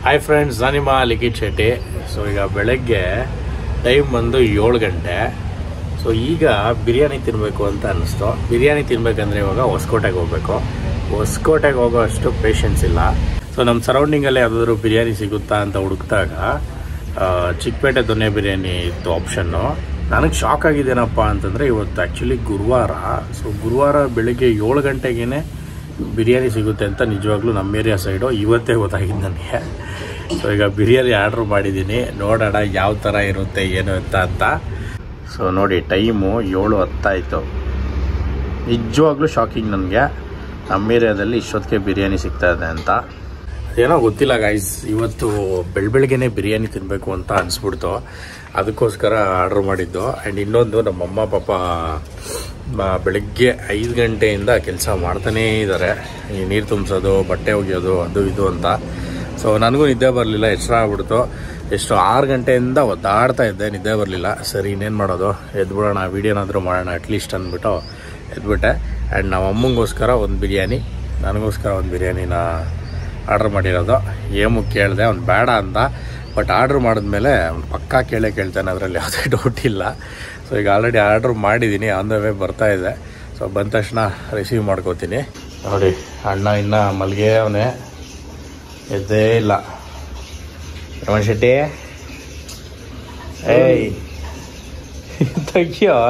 Hi friends ನಾನು ನಿಮ್ಮ ಲಿಖಿತ್ Shetty so ಈಗ ಬೆಳಗ್ಗೆ ಟೈಮ್ ಬಂದು ಏಳು ಗಂಟೆ ಸೊ ಈಗ ಬಿರಿಯಾನಿ ತಿನ್ನಬೇಕು ಅಂತ ಅನ್ನಿಸ್ತು ಬಿರಿಯಾನಿ ತಿನ್ಬೇಕಂದ್ರೆ ಇವಾಗ ಹೊಸಕೋಟೆಗೆ ಹೋಗ್ಬೇಕು ಹೊಸಕೋಟೆಗೆ ಹೋಗೋ ಅಷ್ಟು ಪೇಷನ್ಸ್ ಇಲ್ಲ ಸೊ ನಮ್ಮ ಸರೌಂಡಿಂಗಲ್ಲೇ ಯಾವುದಾದ್ರೂ ಬಿರಿಯಾನಿ ಸಿಗುತ್ತಾ ಅಂತ ಹುಡುಕ್ದಾಗ ಆ, ಚಿಕ್ಕಪೇಟೆ ದೊನ್ನೆ ಬಿರಿಯಾನಿ ಇತ್ತು ಆಪ್ಷನ್ನು ನನಗೆ ಶಾಕ್ ಆಗಿದ್ದೇನಪ್ಪ ಅಂತಂದರೆ ಇವತ್ತು ಆ್ಯಕ್ಚುಲಿ ಗುರುವಾರ ಸೊ ಗುರುವಾರ ಬೆಳಿಗ್ಗೆ ಏಳು ಗಂಟೆಗೇ ಬಿರಿಯಾನಿ ಸಿಗುತ್ತೆ ಅಂತ ನಿಜವಾಗ್ಲೂ ನಮ್ಮ ಏರಿಯಾ ಸೈಡು ಇವತ್ತೇ ಗೊತ್ತಾಗಿದ್ದು ನನಗೆ ಸೊ ಈಗ ಬಿರಿಯಾನಿ ಆರ್ಡ್ರ್ ಮಾಡಿದ್ದೀನಿ ನೋಡೋಣ ಯಾವ ಥರ ಇರುತ್ತೆ ಏನು ಅಂತ ಅಂತ ಸೊ ನೋಡಿ ಟೈಮು ಏಳು ಹತ್ತಾಯಿತು ನಿಜವಾಗ್ಲೂ ಶಾಕಿಂಗ್ ನನಗೆ ನಮ್ಮ ಏರಿಯಾದಲ್ಲಿ ಇಷ್ಟೊತ್ತಿಗೆ ಬಿರಿಯಾನಿ ಸಿಗ್ತಾ ಇದೆ ಅಂತ ಏನೋ ಗೊತ್ತಿಲ್ಲ ಗೈಸ್ ಇವತ್ತು ಬೆಳ ಬೆಳಗ್ಗೆನೆ ಬಿರಿಯಾನಿ ತಿನ್ನಬೇಕು ಅಂತ ಅನಿಸ್ಬಿಡ್ತು ಅದಕ್ಕೋಸ್ಕರ ಆರ್ಡ್ರ್ ಮಾಡಿದ್ದು ಆ್ಯಂಡ್ ಇನ್ನೊಂದು ನಮ್ಮಮ್ಮ ಪಾಪ ಮ- ಬೆಳಗ್ಗೆ ಐದು ಗಂಟೆಯಿಂದ ಕೆಲಸ ಮಾಡ್ತಾನೇ ಇದ್ದಾರೆ ಈ ನೀರು ತುಂಬಿಸೋದು ಬಟ್ಟೆ ಒಗೆಯೋದು ಅದು ಇದು ಅಂತ ಸೊ ನನಗೂ ನಿದ್ದೆ ಬರಲಿಲ್ಲ ಎಚ್ಚರ ಆಗ್ಬಿಡ್ತು ಎಷ್ಟು ಆರು ಗಂಟೆಯಿಂದ ಒದ್ದಾಡ್ತಾ ಇದ್ದೆ ನಿದ್ದೆ ಬರಲಿಲ್ಲ ಸರಿ ಇನ್ನೇನು ಮಾಡೋದು ಎದ್ಬಿಡೋಣ ವೀಡಿಯೋನಾದರೂ ಮಾಡೋಣ ಅಟ್ಲೀಸ್ಟ್ ಅಂದ್ಬಿಟ್ಟು ಎದ್ಬಿಟ್ಟೆ ಆ್ಯಂಡ್ ನಮ್ಮ ಅಮ್ಮಂಗೋಸ್ಕರ ಒಂದು ಬಿರಿಯಾನಿ ನನಗೋಸ್ಕರ ಒಂದು ಬಿರಿಯಾನಿನ ಆರ್ಡ್ರ್ ಮಾಡಿರೋದು ಏಮು ಕೇಳಿದೆ ಅವ್ನು ಬೇಡ ಅಂದ ಬಟ್ ಆರ್ಡ್ರ್ ಮಾಡಿದ್ಮೇಲೆ ಅವ್ನು ಪಕ್ಕಾ ಕೇಳೇ ಕೇಳ್ತಾನೆ ಅದರಲ್ಲಿ ಯಾವುದೇ ಡೌಟ್ ಇಲ್ಲ ಸೊ ಈಗ ಆಲ್ರೆಡಿ ಆರ್ಡ್ರ್ ಮಾಡಿದ್ದೀನಿ ಆನ್ ದ ವೇ ಬರ್ತಾ ಇದೆ ಸೊ ಬಂದ ತಕ್ಷಣ ರಿಸೀವ್ ಮಾಡ್ಕೋತೀನಿ ನೋಡಿ ಅಣ್ಣ ಇನ್ನು ಮಲ್ಗೆ ಅವನೇ ಎದ್ದೇ ಇಲ್ಲ ರಮಣ್ ಶೆಟ್ಟಿ ಏಯ್ ತೆಗಿಯೋ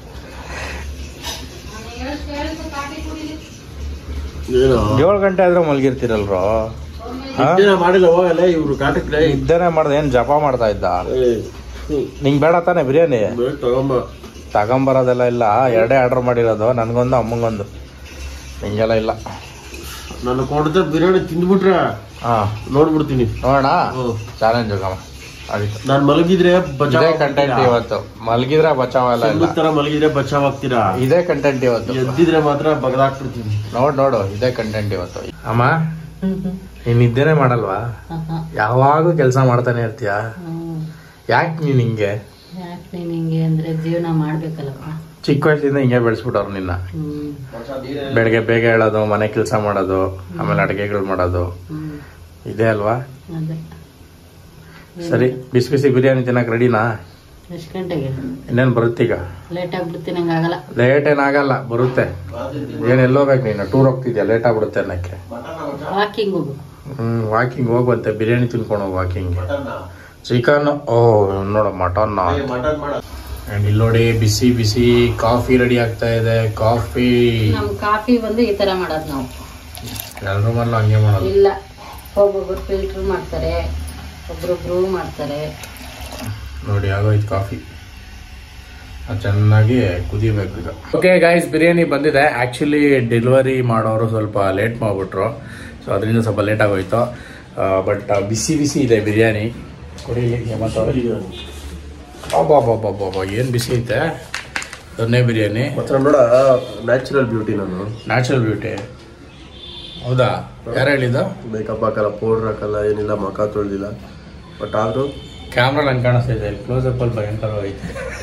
ಏಳು ಗಂಟೆ ಆದ್ರೆ ಮಲ್ಗಿರ್ತೀರಲ್ರೋ ಮಾಡಿಲ್ಲ ಹೋಗಲ್ಲ ಇವ್ರು ಕಾಟಕ್ಕೆ ಇದ್ದೇನೆ ಮಾಡ್ದೆ ಏನು ಜಪ ಮಾಡ್ತಾ ಇದ್ದ ನಿಂಗೆ ಬೇಡ ತಾನೆ ಬಿರಿಯಾನಿ ತಗೊಂಬ ತಗೊಂಬರೋದೆಲ್ಲ ಇಲ್ಲ ಎರಡೇ ಆರ್ಡರ್ ಮಾಡಿರೋದು ನನಗೊಂದು ಅಮ್ಮಂಗೊಂದು ನಿಂಗೆಲ್ಲ ಇಲ್ಲ ನನ್ನ ಕೊಡ್ದ ಬಿರಿಯಾನಿ ತಿಂದ್ಬಿಟ್ರೆ ಹಾಂ ನೋಡ್ಬಿಡ್ತೀನಿ ನೋಡೋಣ ಹ್ಮ್. ಚಾಲೆಂಜ್ ಹೋಗಮ್ಮ ಆಡಿತ್ತು ನಾನ್ ಮಲಗಿದ್ರೆ ಬಚಾವ್ ಇದೇ ಕಂಟೆಂಟ್ ಇವತ್ತು ಮಲ್ಗಿದ್ರೆ ಬಚಾವ ಎಲ್ಲ ಇಲ್ಲ ತರ ಮಲಗಿದ್ರೆ ಬಚಾವ್ ಆಗ್ತೀರಾ ಇದೇ ಕಂಟೆಂಟ್ ಇವತ್ತು ಎದ್ದಿದ್ರೆ ಮಾತ್ರ ಬಗದಾಕ್ಬಿಡ್ತೀನಿ ನೋಡ್ ನೋಡು ಇದೇ ಕಂಟೆಂಟ್ ಇವತ್ತು ಅಮ್ಮ ನೀನ್ ನಿದ್ದೆನೆ ಮಾಡಲ್ವಾ ಯಾವಾಗೂ ಕೆಲಸ ಮಾಡ್ತಾನೆ ಇರ್ತೀಯ ಯಾಕೆ ನೀನ್ ಹಿಂಗೆ ಯಾಕೆ ನೀನು ಹಿಂಗೆ ಅಂದ್ರೆ ಜೀವನ ಮಾಡ್ಬೇಕಲ್ಲಪ್ಪ ಚಿಕ್ಕ ವಯಸ್ಸಿಂದ ಹಿಂಗೆ ಬೆಳೆಸ್ಬಿಟ್ಟವ್ರು ನಿನ್ನ ಹ್ಮ್ ಬೆಳಗ್ಗೆ ಬೇಗ ಹೇಳೋದು ಮನೆ ಕೆಲಸ ಮಾಡೋದು ಆಮೇಲೆ ಅಡುಗೆಗಳು ಮಾಡೋದು ಹ್ಮ್ ಇದೆ ಅಲ್ವಾ ಅದೇ ಸರಿ ಬಿಸಿ ಬಿಸಿ ಬಿರಿಯಾನಿ ತಿನ್ನಕ್ ರೆಡಿನಾ ಎಷ್ಟು ಗಂಟೆಗೆ ಇನ್ನೇನು ಬರುತ್ತೀಗ ಲೇಟ್ ಆಗ್ಬಿಡ್ತೀನಿ ನಂಗೆ ಆಗಲ್ಲ ಲೇಟ್ ಏನಾಗಲ್ಲ ಬರುತ್ತೆ ಏನ್ ಎಲ್ಲೋಗ್ಬೇಕು ನೀನು ಟೂರ್ ಹೋಗ್ತಿದ್ಯಾ ಲೇಟ್ ಆಗ್ಬಿಡುತ್ತೆ ಅನ್ನಕ್ಕೆ ವಾಕಿಂಗ್ ಹೋಗು ಹ್ಮ್ ವಾಕಿಂಗ್ ಹೋಗುವಂತೆ ಬಿರಿಯಾನಿ ತಿನ್ಕೊಂಡು ಹೋಗಿ ವಾಕಿಂಗ್ ಚಿಕನ್ ಓ ನೋಡು ಮಟನ್ ಮಟನ್ ಮಾಡ ಅಂಡ್ ಇಲ್ಲಿ ನೋಡಿ ಬಿಸಿ ಬಿಸಿ ಕಾಫಿ ರೆಡಿ ಆಗ್ತಾ ಇದೆ ಕಾಫಿ ನಮ್ ಕಾಫಿ ಬಂದು ಈ ತರ ಮಾಡೋದು ನಾವು ಎಲ್ರ ಮನೇಲೂ ಹಂಗೆ ಮಾಡೋದು ಇಲ್ಲ ಒಬ್ಬೊಬ್ರು ಫಿಲ್ಟರ್ ಮಾಡ್ತಾರೆ ಒಬ್ರೊಬ್ರು ಮಾಡ್ತಾರೆ ನೋಡಿ ಆಗೋಯ್ತು ಕಾಫಿ ಅದು ಚೆನ್ನಾಗಿ ಕುದಿಬೇಕು ಈಗ ಓಕೆ ಗಾಯ್ಸ್ ಬಿರಿಯಾನಿ ಬಂದಿದೆ ಆ್ಯಕ್ಚುಲಿ ಡೆಲಿವರಿ ಮಾಡೋರು ಸ್ವಲ್ಪ ಲೇಟ್ ಮಾಡಿಬಿಟ್ರು ಸೊ ಅದರಿಂದ ಸ್ವಲ್ಪ ಲೇಟ್ ಆಗೋಯ್ತು ಬಟ್ ಬಿಸಿ ಬಿಸಿ ಇದೆ ಬಿರಿಯಾನಿ ಕೊಡಿ ಮತ್ತು ಅಬ್ಬಬ್ಬಬ್ಬಬ್ಬ ಏನು ಬಿಸಿ ಐತೆ ದೊನ್ನೆ ಬಿರಿಯಾನಿ ಮಾತ್ರ ನೋಡ ನ್ಯಾಚುರಲ್ ಬ್ಯೂಟಿ ನಾನು ನ್ಯಾಚುರಲ್ ಬ್ಯೂಟಿ ಹೌದಾ ಯಾರು ಹೇಳಿದ್ದು ಮೇಕಪ್ ಹಾಕಲ್ಲ ಪೌಡರ್ ಹಾಕಲ್ಲ ಏನಿಲ್ಲ ಮಕ ತೊಳ್ದಿಲ್ಲ ಬಟ್ ಆದ್ರೂ ಕ್ಯಾಮ್ರಾ ನಂಗೆ ಕಾಣಿಸ್ತಾ ಇದೆ ಕ್ಲೋಸ್ ಅಪ್ ಅಲ್ಲಿ ಭಯಂಕರ ಐತೆ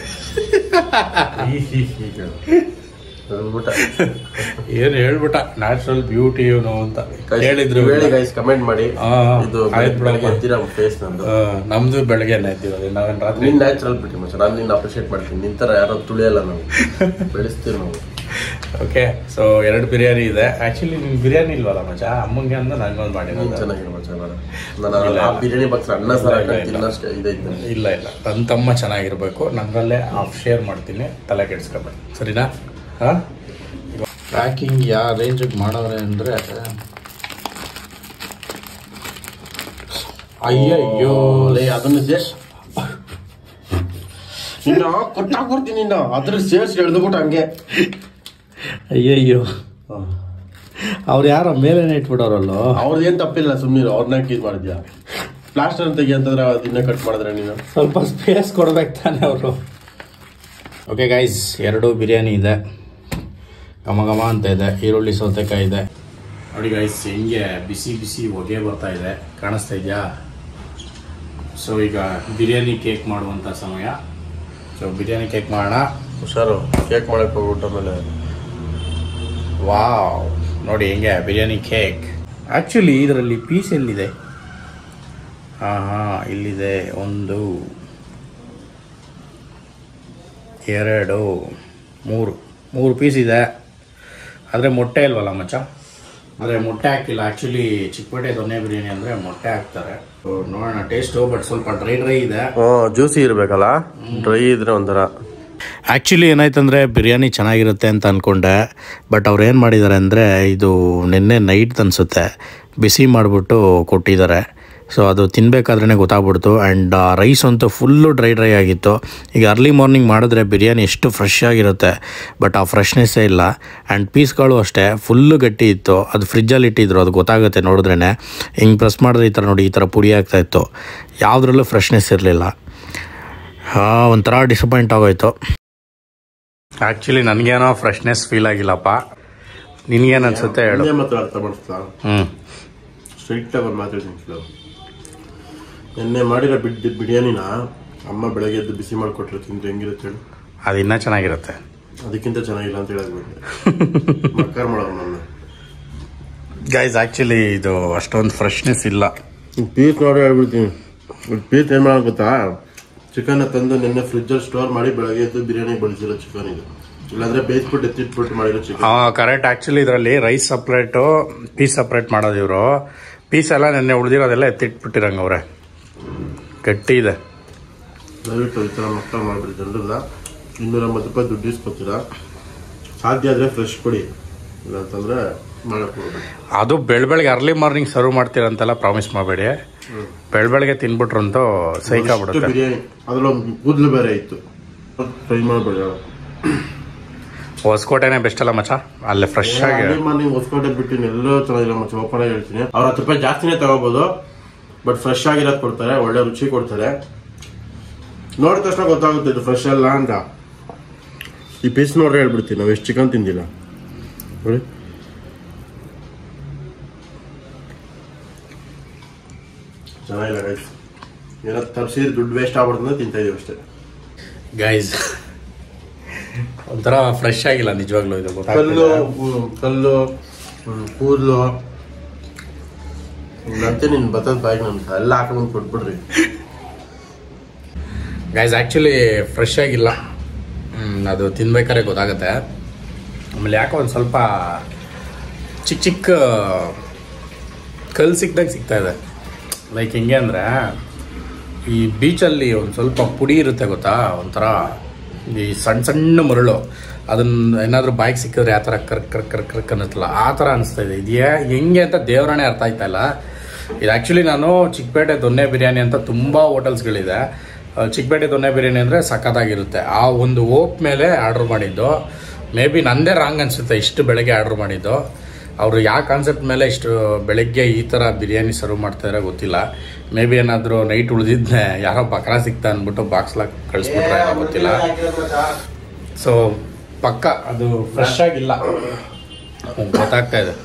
ಅಂದ್ಬಿಟ್ಟ ಏನು ಹೇಳ್ಬಿಟ್ಟ ನ್ಯಾಚುರಲ್ ಬ್ಯೂಟಿ ಇವನು ಅಂತ ಹೇಳಿದ್ರು ಹೇಳಿ ಗೈಸ್ ಕಮೆಂಟ್ ಮಾಡಿ ಆ, ಇದು ಆಯ್ತು ಬಿಡಪ್ಪ. ಬೆಳಗ್ಗೆ ಎದ್ದಿರೋ ಫೇಸ್ ನಂದು ಆ, ನಮ್ದು ಬೆಳಗ್ಗೆ ಎದ್ದಿರೋದು ನಾವೇನು ರಾತ್ರಿ ನೀನ್ ನ್ಯಾಚುರಲ್ ಬ್ಯೂಟಿ ಮಚ್ಚ ನಾನು ನಿನ್ನ ಅಪ್ರಿಷಿಯೇಟ್ ಮಾಡ್ತೀನಿ ನಿನ್ ತರ ಯಾರೋ ತುಳಿಯಲ್ಲ ನಾವು ಬೆಳೆಸ್ತೀವಿ ನಾವು ಓಕೆ ಸೊ ಎರಡು ಬಿರಿಯಾನಿ ಇದೆ ಆಕ್ಚುಲಿ ನಿನ್ ಬಿರಿಯಾನಿ ಇಲ್ವಲ್ಲ ಮಚ್ಚ ಅಮ್ಮಂಗೆ ಅಂತ ನಂಗೊಂದು ನೀನ್ ಮಾಡಿರೋದು ಚೆನ್ನಾಗಿರೋ ಮಚ್ಚ ನಾನು ಆ ಬಿರಿಯಾನಿ ಬಾಕ್ಸ್ ಅನ್ನ ಸಾರ ಇಲ್ಲ, ಇಲ್ಲ. ತಿನ್ನಷ್ಟು ಇದೈತೆ ನನಗೆ. ಇಲ್ಲ ಇಲ್ಲ ತನ್ನ ತಮ್ಮ ಚೆನ್ನಾಗಿರ್ಬೇಕು ನನ್ನಲ್ಲೇ ಹಾಫ್ ಶೇರ್ ಮಾಡ್ತೀನಿ ತಲೆ ಕೆಡಿಸ್ಕೊಬೇಡಿ ಸರಿನಾ ಹಾಂ ಪ್ಯಾಕಿಂಗ್ ಯಾವ ರೇಂಜಿಗೆ ಮಾಡವ್ರೆ ಅಂದರೆ ಅಯ್ಯಯ್ಯೋ ಲೇ ಅದನ್ನ ಸೇರ್ಸ್ ನಿನ್ನ ಕೊಟ್ಟಾಕೊಡ್ತೀನಿ ನಿನ್ನ ಅದ್ರ ಸೇರ್ಸ್ ಎಳ್ದುಬಿಟ್ಟು ಹಂಗೆ ಅಯ್ಯಯ್ಯೋ ಅವ್ರು ಯಾರೋ ಮೇಲೇನೆ ಇಟ್ಬಿಡೋರಲ್ಲೋ ಅವ್ರದ್ದೇನ್ ತಪ್ಪಿಲ್ಲ ಸುಮ್ಮನೆ ಅವ್ರನ್ನ ಇದು ಮಾಡಿದ್ಯಾ ಪ್ಲಾಸ್ಟರ್ ತೆಗಿ ಅಂತಂದ್ರೆ ಅದನ್ನ ಕಟ್ ಮಾಡಿದ್ರೆ ನೀನು ಸ್ವಲ್ಪ ಸ್ಪೇಸ್ ಕೊಡ್ಬೇಕು ತಾನೆ ಅವರು ಓಕೆ ಗೈಸ್ ಎರಡು ಬಿರಿಯಾನಿ ಇದೆ ಘಮ ಘಮ ಅಂತ ಇದೆ ಈರುಳ್ಳಿ ಸೌತೆಕಾಯಿ ಇದೆ ನೋಡಿ ಗೈಸ್ ಹೆಂಗೆ ಬಿಸಿ ಬಿಸಿ ಹೊಗೆ ಬರ್ತಾ ಇದೆ ಕಾಣಿಸ್ತಾ ಇದೆಯಾ ಸೊ ಈಗ ಬಿರಿಯಾನಿ ಕೇಕ್ ಮಾಡುವಂಥ ಸಮಯ ಸೊ ಬಿರಿಯಾನಿ ಕೇಕ್ ಮಾಡೋಣ ಹುಷಾರು ಕೇಕ್ ಮಾಡಕ್ ಹೋಗ್ಬಿಟ್ಟು ಆಮೇಲೆ ವಾವ್ ನೋಡಿ ಹೆಂಗೆ ಬಿರಿಯಾನಿ ಕೇಕ್ ಆ್ಯಕ್ಚುಲಿ ಇದರಲ್ಲಿ ಪೀಸ್ ಎಲ್ಲಿದೆ ಹಾಂ ಹಾಂ ಇಲ್ಲಿದೆ ಒಂದು ಎರಡು ಮೂರು ಮೂರು ಪೀಸ್ ಇದೆ ಆದರೆ ಮೊಟ್ಟೆ ಇಲ್ವಲ್ಲ ಮಚ್ಚ ಆದರೆ ಮೊಟ್ಟೆ ಹಾಕಿಲ್ಲ ಆ್ಯಕ್ಚುಲಿ ಚಿಕ್ಕಪೇಟೆ ದೊನ್ನೆ ಬಿರಿಯಾನಿ ಅಂದರೆ ಮೊಟ್ಟೆ ಹಾಕ್ತಾರೆ So, ನೋಡೋಣ ಟೇಸ್ಟು ಬಟ್ ಸ್ವಲ್ಪ ಡ್ರೈ ಡ್ರೈ ಇದೆ ಜ್ಯೂಸಿ ಇರಬೇಕಲ್ಲ ಡ್ರೈ ಇದ್ರೆ ಒಂಥರ ಆ್ಯಕ್ಚುಲಿ ಏನಾಯ್ತಂದರೆ ಬಿರಿಯಾನಿ ಚೆನ್ನಾಗಿರುತ್ತೆ ಅಂತ ಅಂದ್ಕೊಂಡೆ ಬಟ್ ಅವ್ರು ಏನು ಮಾಡಿದ್ದಾರೆ ಅಂದರೆ ಇದು ನಿನ್ನೆ ನೈಟ್ ಅನಿಸುತ್ತೆ ಬಿಸಿ ಮಾಡಿಬಿಟ್ಟು ಕೊಟ್ಟಿದ್ದಾರೆ ಸೊ ಅದು ತಿನ್ನಬೇಕಾದ್ರೇ ಗೊತ್ತಾಗ್ಬಿಡ್ತು ಆ್ಯಂಡ್ ರೈಸ್ ಅಂತೂ ಫುಲ್ಲು ಡ್ರೈ ಡ್ರೈ ಆಗಿತ್ತು ಈಗ ಅರ್ಲಿ ಮಾರ್ನಿಂಗ್ ಮಾಡಿದ್ರೆ ಬಿರಿಯಾನಿ ಎಷ್ಟು ಫ್ರೆಶ್ ಆಗಿರುತ್ತೆ ಬಟ್ ಆ ಫ್ರೆಶ್ನೆಸ್ಸೇ ಇಲ್ಲ ಆ್ಯಂಡ್ ಪೀಸ್ಗಳು ಅಷ್ಟೇ ಫುಲ್ಲು ಗಟ್ಟಿ ಇತ್ತು ಅದು ಫ್ರಿಜ್ಜಲ್ಲಿ ಇಟ್ಟಿದ್ರು ಅದು ಗೊತ್ತಾಗುತ್ತೆ ನೋಡಿದ್ರೇ ಹಿಂಗೆ ಪ್ರೆಸ್ ಮಾಡಿದ್ರೆ ಈ ಥರ ನೋಡಿ ಈ ಥರ ಪುಡಿ ಆಗ್ತಾಯಿತ್ತು ಯಾವುದ್ರಲ್ಲೂ ಫ್ರೆಶ್ನೆಸ್ ಇರಲಿಲ್ಲ ಒಂಥರ ಡಿಸಪಾಯಿಂಟ್ ಆಗೋಯ್ತು ಆ್ಯಕ್ಚುಲಿ ನನಗೇನೋ ಫ್ರೆಶ್ನೆಸ್ ಫೀಲ್ ಆಗಿಲ್ಲಪ್ಪ ನಿನಗೇನು ಅನ್ಸುತ್ತೆ ಹೇಳು ಒಂದೇ ಮಾತ್ರ ಅರ್ಥ ಮಾಡಿಸ್ತಾ ಹ್ಞೂ ಸ್ಟ್ರೈಟ್ ಆಗಿ ಒಂದು ಮಾತಾಡ್ತೀನಿ ಕೇಳು ನಿನ್ನೆ ಮಾಡಿರೋ ಬಿಡ್ ಬಿರಿಯಾನಿನ ಅಮ್ಮ ಬೆಳಗ್ಗೆ ಎದ್ದು ಬಿಸಿ ಮಾಡಿಕೊಟ್ರೆ ತಿಂದ್ರೆ ಹೆಂಗಿರುತ್ತೆ ಹೇಳು ಅದು ಇನ್ನೂ ಚೆನ್ನಾಗಿರುತ್ತೆ ಅದಕ್ಕಿಂತ ಚೆನ್ನಾಗಿಲ್ಲ ಅಂತ ಹೇಳಕ್ ಬಂದೆ ಮಕ್ಕಾರ್ ಮಾಡೋರು ನನ್ನ ಗೈಸ್ ಆ್ಯಕ್ಚುಲಿ ಇದು ಅಷ್ಟೊಂದು ಫ್ರೆಶ್ನೆಸ್ ಇಲ್ಲ ಪೀಸ್ ನೋಡಿ ಹೇಳ್ಬಿಡ್ತೀನಿ ಪೀಸ್ ಏನು ಮಾಡೋದು ಗೊತ್ತಾ ಚಿಕನ್ ತಂದು ನಿನ್ನೆ ಫ್ರಿಜ್ಜಲ್ಲಿ ಸ್ಟೋರ್ ಮಾಡಿ ಬೆಳಗ್ಗೆ ಎದ್ದು ಬಿರಿಯಾನಿ ಬಳಸಿರೋ ಚಿಕನ್ ಇದು ಇಲ್ಲಾಂದ್ರೆ ಬೇಯಿಸ್ಬಿಟ್ಟು ಎತ್ತಿಟ್ಬಿಟ್ಟು ಮಾಡಿರೋ ಚಿಕನ್ ಹಾಂ ಕರೆಕ್ಟ್ ಆ್ಯಕ್ಚುಲಿ ಇದರಲ್ಲಿ ರೈಸ್ ಸಪ್ರೇಟು ಪೀಸ್ ಸಪ್ರೇಟ್ ಮಾಡೋದು ಇವರು ಪೀಸ್ ಎಲ್ಲ ನೆನ್ನೆ ಉಳಿದಿರೋದೆಲ್ಲ ಎತ್ತಿಟ್ಬಿಟ್ಟಿರಂಗೆ ಅವ್ರೆ ಗಟ್ಟಿ ಇದೆ ದಯವಿಟ್ಟು ಈ ಥರ ಮಕ್ಕಳು ಮಾಡಿಬಿಡಿ ಜನರಲ್ಲ ಇನ್ನೂರ ಎಂಬತ್ತು ರೂಪಾಯಿ ದುಡ್ಡು ಇಸ್ಕೊತೀರಾ ಸಾಧ್ಯ ಆದರೆ ಫ್ರೆಶ್ ಕೊಡಿ ಇಲ್ಲಾಂತಂದ್ರೆ ಮಾಡಕ್ಕೆ ಹೋಗ್ಬೇಡಿ ಅದು ಬೆಳ್ ಬೆಳಗ್ಗೆ ಅರ್ಲಿ ಮಾರ್ನಿಂಗ್ ಸರ್ವ್ ಮಾಡ್ತೀರಂತೆಲ್ಲ ಪ್ರಾಮಿಸ್ ಮಾಡಬೇಡಿ ಬೆಳ್ ಬೆಳಗ್ಗೆ ತಿನ್ಬಿಟ್ರಂತೂ ಸೈಕ್ ಅಷ್ಟು ಆಗ್ಬಿಡುತ್ತೆ ಬಿರಿಯಾನಿ ಅದ್ರಲ್ಲೊಂದು ಕೂದಲು ಬೇರೆ ಇತ್ತು ಫ್ರೈ ಮಾಡಬೇಡಿ ಹೊಸಕೋಟೆನೇ ಬೆಸ್ಟ್ ಅಲ್ಲ ಮಚ್ಚ ಅಲ್ಲೇ ಫ್ರೆಶ್ ಆಗಿ ಮಾರ್ನಿಂಗ್ ಹೊಸ್ಕೋಟೆ ಬಿಟ್ಟಿನಿ ಎಲ್ಲೋ ಚೆನ್ನಾಗಿಲ್ಲ ಮತ್ತೆ ಓಪನ್ ಆಗಿ ಹೇಳ್ತೀನಿ ಅವ್ರ ಹತ್ತು ರೂಪಾಯಿ ಜಾಸ್ತಿನೇ ತಗೋಬಹುದು ಬಟ್ ಫ್ರೆಶ್ ಆಗಿರೋದು ಕೊಡ್ತಾರೆ ಒಳ್ಳೆ ರುಚಿ ಕೊಡ್ತಾರೆ ನೋಡಿದ ತಕ್ಷಣ ಗೊತ್ತಾಗುತ್ತೆ ಇದು ಫ್ರೆಶ್ ಅಲ್ಲ ಅಂತ ಈ ಪೀಸ್ ನೋಡ್ರೆ ಹೇಳ್ಬಿಡ್ತೀನಿ ನಾವು ಎಷ್ಟು ಚಿಕನ್ ತಿಂದಿಲ್ಲ ನೋಡಿ ಚೆನ್ನಾಗಿಲ್ಲ ಗೈಸ್ ಏನೋ ತಪ್ಸಿದ್ರೆ ದುಡ್ಡು ವೇಸ್ಟ್ ಆಗ್ಬಿಡ್ತಂದ್ರೆ ತಿಂತಾ ಇದೀವಿ ಅಷ್ಟೇ ಗೈಸ್ ಒಂಥರ ಫ್ರೆಶ್ ಆಗಿಲ್ಲ ನಿಜವಾಗ್ಲೂ ಇದು ಕಲ್ಲು ಗೊತ್ತಾಗ್ತಿದೆ ಹ್ಮ್, ಕಲ್ಲು ಹ್ಮ್, ಕೂದಲು ಮತ್ತೆ ನಿನ್ ಬತ್ತದ ಬಾಯಿಗೆ ನನ್ ಎಲ್ಲ ಹಾಕೊಂಡು ಕೊಟ್ಬಿಡ್ರಿ ಗೈಸ್ ಆ್ಯಕ್ಚುಲಿ ಫ್ರೆಶ್ ಆಗಿಲ್ಲ ಹ್ಮ್, ಅದು ತಿನ್ಬೇಕಾದ್ರೆ ಗೊತ್ತಾಗುತ್ತೆ ಆಮೇಲೆ ಯಾಕೋ ಒಂದು ಸ್ವಲ್ಪ ಚಿಕ್ಕ ಚಿಕ್ಕ ಕಲ್ಲು ಸಿಕ್ದಂಗೆ ಸಿಗ್ತಾ ಇದೆ ಲೈಕ್ ಹೆಂಗೆ ಅಂದರೆ ಈ ಬೀಚಲ್ಲಿ ಒಂದು ಸ್ವಲ್ಪ ಪುಡಿ ಇರುತ್ತೆ ಗೊತ್ತಾ ಒಂಥರ ಈ ಸಣ್ಣ ಸಣ್ಣ ಮರಳು ಅದನ್ನ ಏನಾದರೂ ಬಾಯಿಗೆ ಸಿಕ್ಕಿದ್ರೆ ಆ ಥರ ಕರ್ಕ್ ಕರ್ಕ್ ಕರ್ಕ್ ಕರ್ಕ್ ಅನ್ನತ್ತಲ್ಲ ಆ ಥರ ಅನಿಸ್ತಾ ಇದೆ ಇದೆಯಾ ಹೆಂಗೆ ಅಂತ ದೇವರಾಣೆ ಅರ್ಥ ಆಯ್ತಾ ಇಲ್ಲ ಇದು ಆ್ಯಕ್ಚುಲಿ ನಾನು ಚಿಕ್ಕಪೇಟೆ ದೊನ್ನೆ ಬಿರಿಯಾನಿ ಅಂತ ತುಂಬ ಹೋಟೆಲ್ಸ್ಗಳಿದೆ ಆ, ಚಿಕ್ಕಪೇಟೆ ದೊನ್ನೆ ಬಿರಿಯಾನಿ ಅಂದರೆ ಸಖತ್ತಾಗಿರುತ್ತೆ ಆ ಒಂದು ಓಪ್ ಮೇಲೆ ಆರ್ಡ್ರ್ ಮಾಡಿದ್ದು ಮೇ ಬಿ ನಂದೇ ರಾಂಗ್ ಅನಿಸುತ್ತೆ ಇಷ್ಟು ಬೆಳಗ್ಗೆ ಆರ್ಡ್ರ್ ಮಾಡಿದ್ದು ಅವರು ಯಾವ ಕಾನ್ಸೆಪ್ಟ್ ಮೇಲೆ ಇಷ್ಟು ಬೆಳಗ್ಗೆ ಈ ಥರ ಬಿರಿಯಾನಿ ಸರ್ವ್ ಮಾಡ್ತಾಯಿದ್ರೆ ಗೊತ್ತಿಲ್ಲ ಮೇ ಬಿ ಏನಾದರೂ ನೈಟ್ ಉಳಿದಿದ್ದೆ ಯಾರೋ ಬಕ್ರ ಸಿಗ್ತಾ ಅಂದ್ಬಿಟ್ಟು ಬಾಕ್ಸ್ಲಾಗ ಕಳಿಸ್ಬಿಟ್ರೆ ಏನೋ ಗೊತ್ತಿಲ್ಲ ಸೊ ಪಕ್ಕ ಅದು ಫ್ರೆಶ್ ಆಗಿಲ್ಲ ಹ್ಮ್, ಗೊತ್ತಾಗ್ತಾ ಇದೆ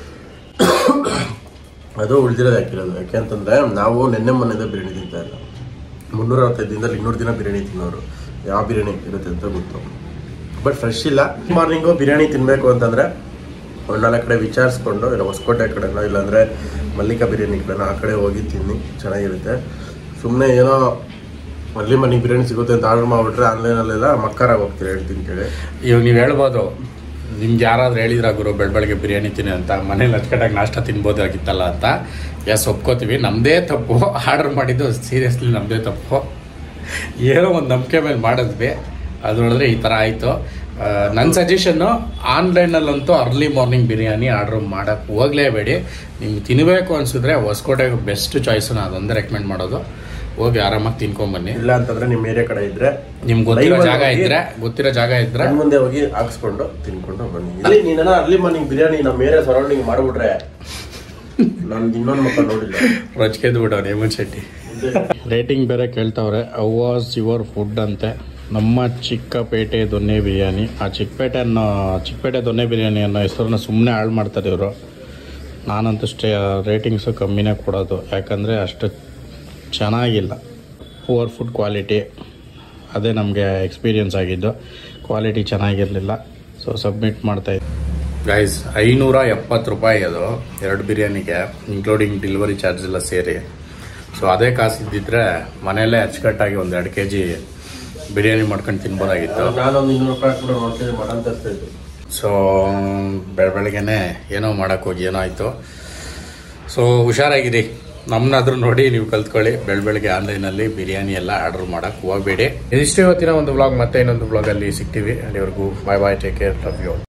ಅದು ಉಳ್ದಿರೋದು ಹಾಕಿರೋದು ಯಾಕೆ ಅಂತಂದ್ರೆ ನಾವು ನಿನ್ನೆ ಮೊನ್ನೆದ ಬಿರಿಯಾನಿ ತಿಂತಾ ಇಲ್ಲ ಮುನ್ನೂರ ಅರವತ್ತೈದು ದಿನದಲ್ಲಿ ಇನ್ನೂರು ದಿನ ಬಿರಿಯಾನಿ ತಿನ್ನೋರು ಯಾವ ಬಿರಿಯಾನಿ ಇರುತ್ತೆ ಅಂತ ಗೊತ್ತು ಬಟ್ ಫ್ರೆಶ್ ಇಲ್ಲ ಮಾರ್ನಿಂಗು ಬಿರಿಯಾನಿ ತಿನ್ನಬೇಕು ಅಂತಂದ್ರೆ ಒಂದು ನಾಲ್ಕು ಕಡೆ ವಿಚಾರಿಸ್ಕೊಂಡು ಇಲ್ಲ ಹೊಸಕೋಟೆ ಕಡೆನೋ ಇಲ್ಲಾಂದ್ರೆ ಮಲ್ಲಿಕಾ ಬಿರಿಯಾನಿ ಕಡೆನೋ ಆ ಕಡೆ ಹೋಗಿ ತಿನ್ನಿ ಚೆನ್ನಾಗಿರುತ್ತೆ ಸುಮ್ಮನೆ ಏನೋ ಅಲ್ಲಿ ಮನೆಗೆ ಬಿರಿಯಾನಿ ಸಿಗುತ್ತೆ ಅಂತ ಆರ್ಡರ್ ಮಾಡಿಬಿಟ್ರೆ ಆನ್ಲೈನಲ್ಲೆಲ್ಲ ಮಕ್ಕಾರಾಗಿ ಹೋಗ್ತೀರಿ ಹೇಳ್ತೀನಿ ಕೇಳಿ ಇವಾಗ ನೀವು ಹೇಳ್ಬೋದು ನಿಮ್ಗೆ ಯಾರಾದ್ರೂ ಹೇಳಿದ್ರ ಗುರು ಬೆಳ ಬೆಳಗ್ಗೆ ಬಿರಿಯಾನಿ ತಿನ್ನಿ ಅಂತ ಮನೇಲಿ ಅಚ್ಚಕಟ್ಟಾಗಿ ನಾಷ್ಟ ತಿನ್ಬೋದಾಗಿತ್ತಲ್ಲ ಅಂತ ಎಸ್ ಒಪ್ಕೋತೀವಿ ನಮ್ಮದೇ ತಪ್ಪು ಆರ್ಡರ್ ಮಾಡಿದ್ದು ಸೀರಿಯಸ್ಲಿ ನಮ್ಮದೇ ತಪ್ಪು ಏನೋ ಒಂದು ನಂಬಿಕೆ ಮೇಲೆ ಮಾಡಿದ್ವಿ ಅದು ನೋಡಿದ್ರೆ ಈ ಥರ ಆಯಿತು ನನ್ನ ಸಜೆಷನ್ನು ಆನ್ಲೈನಲ್ಲಂತೂ ಅರ್ಲಿ ಮಾರ್ನಿಂಗ್ ಬಿರಿಯಾನಿ ಆರ್ಡ್ರ್ ಮಾಡೋಕ್ಕೆ ಹೋಗಲೇಬೇಡಿ ನಿಮ್ಗೆ ತಿನ್ನಬೇಕು ಅನಿಸಿದ್ರೆ ಹೊಸಕೋಟೆಗೆ ಬೆಸ್ಟ್ ಚಾಯ್ಸು ನಾನು ಅದೊಂದೇ ರೆಕಮೆಂಡ್ ಮಾಡೋದು ಹೋಗಿ ಆರಾಮಾಗಿ ತಿನ್ಕೊಂಬನ್ನಿ ಇಲ್ಲ ಅಂತಂದ್ರೆ ನಿಮ್ಮ ಏರಿಯಾ ಕಡೆ ಇದ್ರೆ ನಿಮ್ಗೆ ಗೊತ್ತಿರೋ Live ಅಲ್ಲಿ ಜಾಗ ಹೋಗಿ- ಇದ್ರೆ ಗೊತ್ತಿರೋ ಜಾಗ ಇದ್ರೆ ಕಣ್ ಮುಂದೆ ಹೋಗಿ ಹಾಕ್ಸ್ಕೊಂಡು ತಿನ್ಕೊಂಡು ಬನ್ನಿ ಅಲ್ಲಿ ನೀನ ಅರ್ಲಿ ಮಾರ್ನಿಂಗ್ ಬಿರಿಯಾನಿ ನಮ್ಮ ಏರಿಯಾ ಸರೌಂಡಿಂಗ್ ಮಾಡ್ಬಿಟ್ರೆ ನಾನು ಇನ್ನೊಂದು ಮಕ್ಕ ನೋಡಿಲ್ಲ ರೊಚ್ಕೆದ್ದು ಬಿಟ್ಟವ್ರು ಹೇಮಂತ್ ಶೆಟ್ಟಿ ರೇಟಿಂಗ್ ಬೇರೆ ಕೇಳ್ತಾವ್ರೆ ಹೌ ವಾಸ್ ಯುವರ್ ಫುಡ್ ಅಂತೆ ನಮ್ಮ ಚಿಕ್ಕಪೇಟೆ ದೊನ್ನೆ ಬಿರಿಯಾನಿ ಆ ಚಿಕ್ಕಪೇಟೆ ಅನ್ನೋ ಚಿಕ್ಕಪೇಟೆ ದೊನ್ನೆ ಬಿರಿಯಾನಿ ಅನ್ನೋ ಹೆಸರನ್ನ ಸುಮ್ಮನೆ ಹಾಳು ಮಾಡ್ತಾರೆ ಇವರು ನಾನಂತೂ ಸ್ಟೇ ರೇಟಿಂಗ್ಸು ಕಮ್ಮಿನೇ ಕೊಡೋದು ಯಾಕಂದರೆ ಅಷ್ಟು ಚೆನ್ನಾಗಿಲ್ಲ ಪುವರ್ ಫುಡ್ ಕ್ವಾಲಿಟಿ ಅದೇ ನಮಗೆ ಎಕ್ಸ್ಪೀರಿಯನ್ಸ್ ಆಗಿದ್ದು ಕ್ವಾಲಿಟಿ ಚೆನ್ನಾಗಿರಲಿಲ್ಲ ಸೊ ಸಬ್ಮಿಟ್ ಮಾಡ್ತಾಯಿದ್ದೆ ಗೈಸ್ ಐನೂರ ಎಪ್ಪತ್ತು ರೂಪಾಯಿ ಅದು ಎರಡು ಬಿರಿಯಾನಿಗೆ ಇನ್ಕ್ಲೂಡಿಂಗ್ ಡೆಲಿವರಿ ಚಾರ್ಜ್ ಎಲ್ಲ ಸೇರಿ ಸೊ ಅದೇ ಕಾಸು ಇದ್ದಿದ್ರೆ ಮನೆಯಲ್ಲೇ ಅಚ್ಚುಕಟ್ಟಾಗಿ ಒಂದು ಎರಡು ಕೆ ಜಿ ಬಿರಿಯಾನಿ ಮಾಡ್ಕೊಂಡು ತಿನ್ಬೋದಾಗಿತ್ತು ನಾನೊಂದು ಇನ್ನೂರು ರೂಪಾಯಿ ಕೂಡ ನೋಡ್ತೀನಿ ಮಟನ್ ತರಿಸ್ತಾ ಇದ್ದೆ ಸೊ ಬೆಳ ಬೆಳಗ್ಗೆನೆ ಏನೋ ಮಾಡೋಕ್ಕೆ ಹೋಗಿ ಏನೋ ಆಯಿತು ಸೊ ಹುಷಾರಾಗಿರಿ ನಮ್ಮನ್ನಾದ್ರೂ ನೋಡಿ ನೀವು ಕಲ್ತ್ಕೊಳ್ಳಿ ಬೆಳ ಬೆಳಗ್ಗೆ ಆನ್ಲೈನಲ್ಲಿ ಬಿರಿಯಾನಿ ಎಲ್ಲ ಆರ್ಡರ್ ಮಾಡೋಕ್ಕೆ ಹೋಗಬೇಡಿ ಇದಿಷ್ಟು ಇವತ್ತಿನ ಒಂದು ವ್ಲಾಗ್ ಮತ್ತೆ ಇನ್ನೊಂದು ವ್ಲಾಗಲ್ಲಿ ಸಿಗ್ತೀವಿ ಅಲ್ಲಿವರೆಗೂ bye bye take care love you